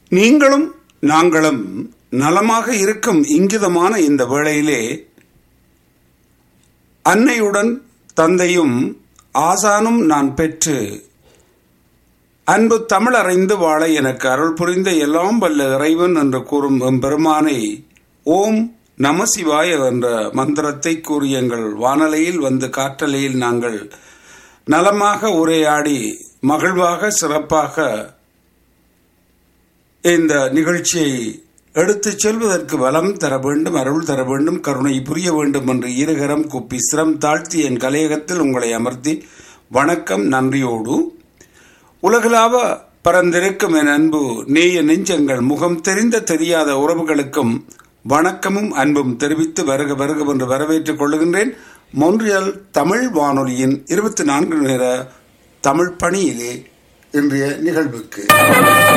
நீங்களும் நாங்களும் நலமாக இருக்கும் இங்கிதமான இந்த வேளையிலே அன்னையுடன் தந்தையும் ஆசானும் நான் பெற்று அன்பு தமிழ் அறிந்து வாழ எனக்கு அருள் புரிந்த எல்லாம் வல்ல இறைவன் என்று கூறும் எம்பெருமானை ஓம் நமசிவாய என்ற மந்திரத்தை கூறி எங்கள் வானலையில் வந்து காற்றலையில் நாங்கள் நலமாக உரையாடி மகிழ்வாக சிறப்பாக இந்த நிகழ்ச்சியை எடுத்துச் செல்வதற்கு வளம் தர வேண்டும் அருள் தர வேண்டும் கருணை புரிய வேண்டும் என்று இருகரம் குப்பி சிரம் தாழ்த்தி என் கலையகத்தில் உங்களை அமர்த்தி வணக்கம் நன்றியோடு உலகளாவ பரந்திருக்கும் என் அன்பு நேய நெஞ்சங்கள் முகம் தெரிந்த தெரியாத உறவுகளுக்கும் வணக்கமும் அன்பும் தெரிவித்து வருக வருக என்று வரவேற்றுக் கொள்ளுகின்றேன் மொன்றியல் தமிழ் வானொலியின் இருபத்தி நான்கு நேர தமிழ் பணியிலே இன்றைய நிகழ்வுக்கு